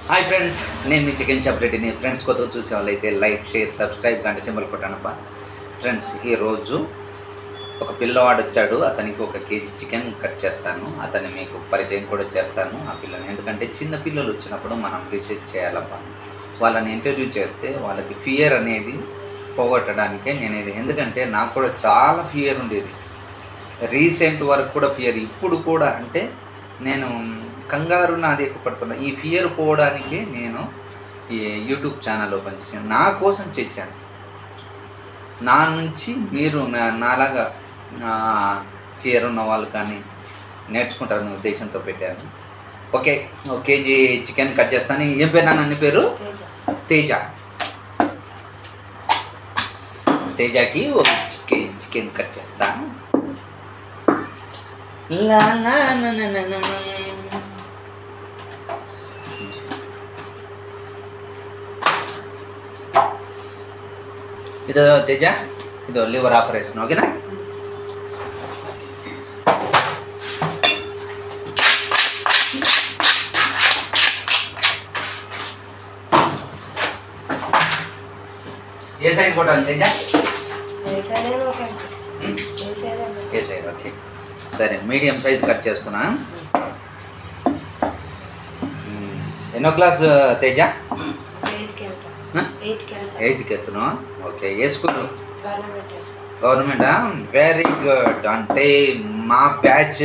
Hi friends నేను మీ chicken shop రెడ్డిని ఫ్రెండ్స్ కొత్తగా చూసే వాళ్ళైతే లైక్ షేర్ సబ్స్క్రైబ్ గంట సింబల్ కొట్టానప్ప ఫ్రెండ్స్ ఈరోజు ఒక పిల్లవాడు వచ్చాడు అతనికి ఒక కేజీ చికెన్ కట్ చేస్తాను అతన్ని మీకు పరిచయం కూడా చేస్తాను ఆ పిల్లని ఎందుకంటే చిన్న పిల్లలు వచ్చినప్పుడు మనం రీసెర్చ్ చేయాలబ్బా వాళ్ళని ఇంటర్వ్యూ చేస్తే వాళ్ళకి ఫియర్ అనేది పోగొట్టడానికే నేను ఇది ఎందుకంటే నాకు కూడా చాలా ఫియర్ ఉండేది రీసెంట్ వరకు కూడా ఫియర్ ఇప్పుడు కూడా అంటే నేను కంగారు నాది ఎక్కువ పడుతున్నా ఈ ఫియర్ పోవడానికి నేను ఈ యూట్యూబ్ ఛానల్ ఓపెన్ చేశాను నా కోసం చేశాను నా నుంచి మీరు నా- నాలాగా ఫియర్ ఉన్న వాళ్ళు కానీ నేర్చుకుంటారనే ఉద్దేశంతో పెట్టాను ఓకే ఒక కేజీ చికెన్ కట్ చేస్తాను ఏం పేరు నాన్న నీ పేరు తేజ తేజకి ఒక కేజీ చికెన్ కట్ చేస్తాను లా లా నా నా నా నా నా. ಇದು ತೇಜ ಇದು ಲಿವರ್ ಆಪರೇಷನ್ ಓಕೆನಾ ఏ సైజ్ కొట్టాలి తేజ ఉమ్, ఏ సైజ్ ఓకే సరే మీడియం సైజ్ కట్ చేస్తున్నా ఉమ్, ఎన్నో క్లాస్ తేజ ఎయిత్కి వెళ్తున్నావా ఓకే ఏ స్కూల్ గవర్నమెంటా వెరీ గుడ్ అంటే మా బ్యాచ్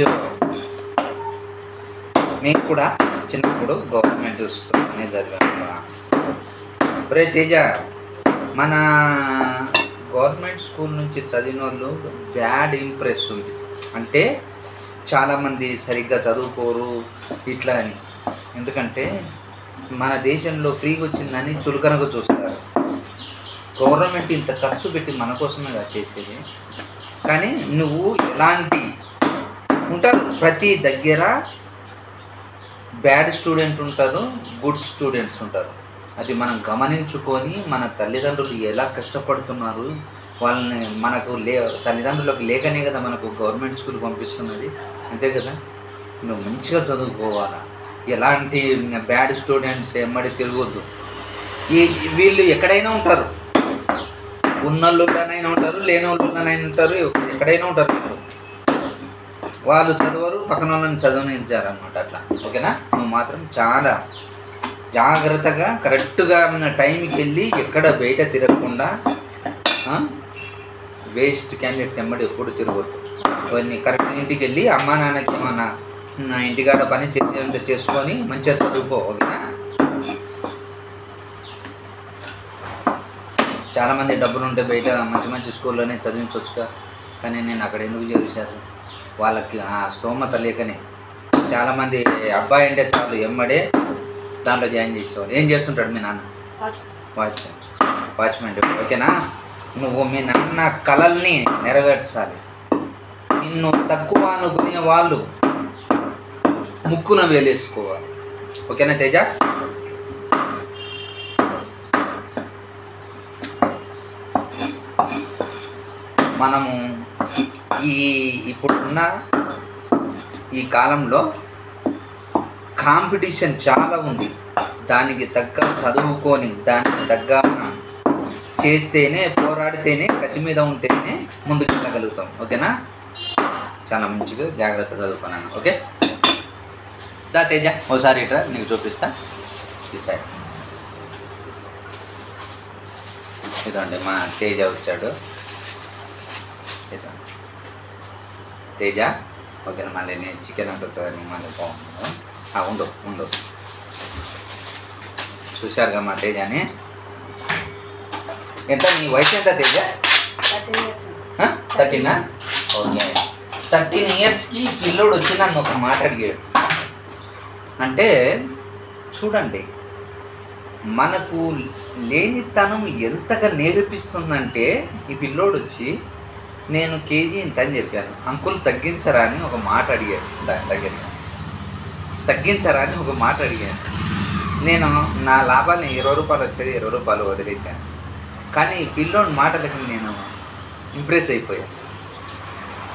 మేము కూడా చిన్నప్పుడు గవర్నమెంట్ స్కూల్లోనే చదివాము రే తేజ మన గవర్నమెంట్ స్కూల్ నుంచి చదివిన వాళ్ళు బ్యాడ్ ఇంప్రెస్ ఉంది అంటే చాలామంది సరిగ్గా చదువుకోరు ఇట్లా అని ఎందుకంటే మన దేశంలో ఫ్రీగా వచ్చిందని చులకనగా చూస్తారు గవర్నమెంట్ ఇంత ఖర్చు పెట్టి మన కోసమే కదా చేసేది కానీ నువ్వు ఎలాంటి ఉంటారు ప్రతి దగ్గర బ్యాడ్ స్టూడెంట్ ఉంటారు గుడ్ స్టూడెంట్స్ ఉంటారు అది మనం గమనించుకొని మన తల్లిదండ్రులు ఎలా కష్టపడుతున్నారు వాళ్ళని మనకు లే తల్లిదండ్రులకు లేకనే కదా మనకు గవర్నమెంట్ స్కూల్ పంపిస్తున్నది అంతే కదా నువ్వు మంచిగా చదువుకోవాలా ఎలాంటి బ్యాడ్ స్టూడెంట్స్ ఎమ్మడి తిరగొద్దు ఈ వీళ్ళు ఎక్కడైనా ఉంటారు ఉన్నోళ్ళులోనైనా ఉంటారు లేని వాళ్ళైనా ఉంటారు ఎక్కడైనా ఉంటారు వీళ్ళు వాళ్ళు చదవరు పక్కన వాళ్ళని చదవనిచ్చారు అనమాట అట్లా ఓకేనా నువ్వు మాత్రం చాలా జాగ్రత్తగా కరెక్ట్గా టైంకి వెళ్ళి ఎక్కడ బయట తిరగకుండా వేస్ట్ క్యాండిడేట్స్ ఎమ్మడి ఎప్పుడు తిరగొద్దు కొన్ని కరెక్ట్ ఇంటికి వెళ్ళి అమ్మా నాన్నకి ఏమన్నా నా ఇంటికాడ పని చేసి ఉంటే చేసుకొని మంచిగా చదువుకో ఓకేనా చాలామంది డబ్బులు ఉంటే బయట మంచి మంచి స్కూల్లోనే చదివించవచ్చుగా కానీ నేను అక్కడ ఎందుకు చేశారు వాళ్ళకి ఆ స్తోమత లేకనే చాలామంది అబ్బాయి అంటే చాలు ఎమ్మడే దాంట్లో జాయిన్ చేసేవాళ్ళు ఏం చేస్తుంటాడు మీ నాన్న వాచ్మెన్ వాచ్మెన్ ఓకేనా నువ్వు మీ నాన్న కలల్ని నెరవేర్చాలి నిన్ను తక్కువ అనుకునే వాళ్ళు ముక్కున వేలేసుకోవాలి ఓకేనా తేజ మనము ఈ ఇప్పుడున్న ఈ కాలంలో కాంపిటీషన్ చాలా ఉంది దానికి తగ్గ చదువుకొని దానికి తగ్గ మనం చేస్తేనే పోరాడితేనే కసి మీద ఉంటేనే ముందుకు వెళ్ళగలుగుతాం ఓకేనా చాలా మంచిగా జాగ్రత్త చదువుకున్నాను ఓకే దా తేజ ఓసారి ఇట్రా నీకు చూపిస్తా ఈ సైడ్ ఇదండి మా తేజ వచ్చాడు ఇదండి తేజ ఓకేనా మళ్ళీ నేను చికెన్ అంటుందని మళ్ళీ బాగుంది ఆ, ఉండు ఉండు చూశారుగా మా తేజని ఎంత నీ వయసు ఎంత తేజ థర్టీనా ఓకే థర్టీన్ ఇయర్స్కి పిల్లోడు వచ్చి నన్ను ఒక మాట అడిగాడు అంటే చూడండి మనకు లేనితనం ఎంతగా నేర్పిస్తుందంటే ఈ పిల్లోడు వచ్చి నేను కేజీ ఇంత అని చెప్పాను అంకుల్ తగ్గించరా అని ఒక మాట అడిగాడు దాని దగ్గర తగ్గించరా అని ఒక మాట అడిగాను నేను నా లాభాన్ని ఇరవై రూపాయలు వచ్చేది ఇరవై రూపాయలు వదిలేశాను కానీ ఈ పిల్లోని మాటలకి నేను ఇంప్రెస్ అయిపోయాను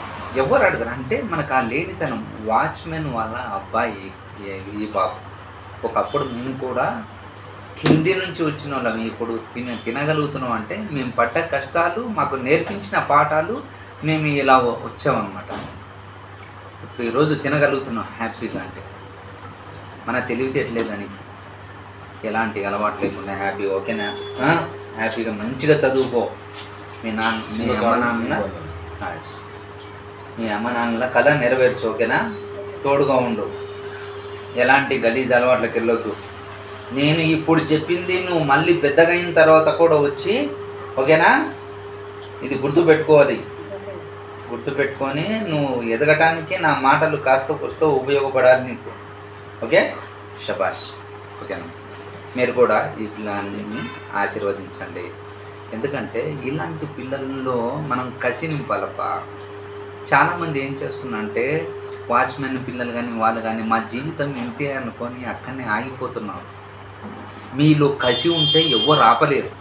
ఎవరు అడగరు అంటే మనకు ఆ లేనితనం వాచ్మెన్ వాళ్ళ అబ్బాయి ఈ- ఈ బాబు ఒకప్పుడు మేము కూడా కింది నుంచి వచ్చిన వాళ్ళం ఇప్పుడు తిన తినగలుగుతున్నాం అంటే మేము పడ్డ కష్టాలు మాకు నేర్పించిన పాఠాలు మేము ఇలా వ- వచ్చామన్నమాట ఇప్పుడు ఈరోజు తినగలుగుతున్నాం హ్యాపీగా అంటే మన తెలివితేటలే దానికి ఎలాంటి అలవాటు లేకుండా హ్యాపీ ఓకేనా ఆ? హ్యాపీగా మంచిగా చదువుకో మీ నాన్న మీ అమ్మ నాన్న హాయ్. మీ అమ్మ నాన్నల కళ నెరవేర్చు ఓకేనా తోడుగా ఉండు ఎలాంటి గలీజ్ అలవాట్లకు వెళ్ళొద్దు నేను ఇప్పుడు చెప్పింది నువ్వు మళ్ళీ పెద్దగా అయిన తర్వాత కూడా వచ్చి ఓకేనా ఇది గుర్తుపెట్టుకోవాలి గుర్తుపెట్టుకొని నువ్వు ఎదగటానికి నా మాటలు కాస్త కొస్తో ఉపయోగపడాలి నీకు ఓకే షబాష్ ఓకేనా మీరు కూడా ఈ పిల్లల్ని ఆశీర్వదించండి ఎందుకంటే ఇలాంటి పిల్లల్లో మనం కసి నింపాలప్ప చాలామంది ఏం చేస్తున్నారంటే వాచ్మెన్ పిల్లలు కానీ వాళ్ళు కానీ మా జీవితం ఇంతే అనుకొని అక్కడనే ఆగిపోతున్నారు మీలో కసి ఉంటే ఎవరు ఆపలేరు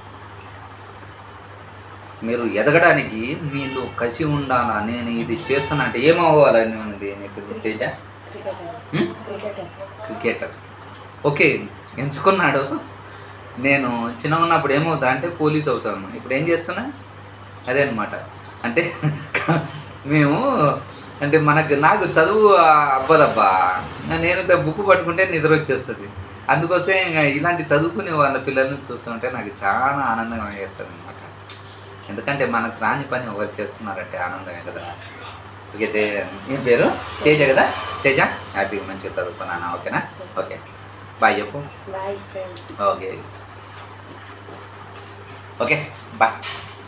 మీరు ఎదగడానికి మీలో కసి ఉండాలా నేను ఇది చేస్తున్నా అంటే ఏమవ్వాలని ఉన్నది నీకు తేజ హ్మ్? క్రికెటర్ ఓకే ఎంచుకున్నాడు నేను చిన్న ఉన్నప్పుడు ఏమవుతా అంటే పోలీస్ అవుతాను ఇప్పుడు ఏం చేస్తున్నా అదే అనమాట అంటే మేము అంటే మనకు నాకు చదువు అవ్వదబ్బా నేను బుక్ పట్టుకుంటే నిద్ర వచ్చేస్తుంది అందుకోసం ఇంకా ఇలాంటి చదువుకునే వాళ్ళ పిల్లల్ని చూస్తుంటే నాకు చాలా ఆనందంగా వేస్తుంది అనమాట ఎందుకంటే మనకు రాని పని ఒకరు చేస్తున్నారంటే ఆనందమే కదా ఓకే తే ఏం పేరు తేజ కదా తేజ హ్యాపీగా మంచిగా చదువుకున్నాను ఓకేనా ఓకే బాయ్ చెప్పు bye friends okay okay bye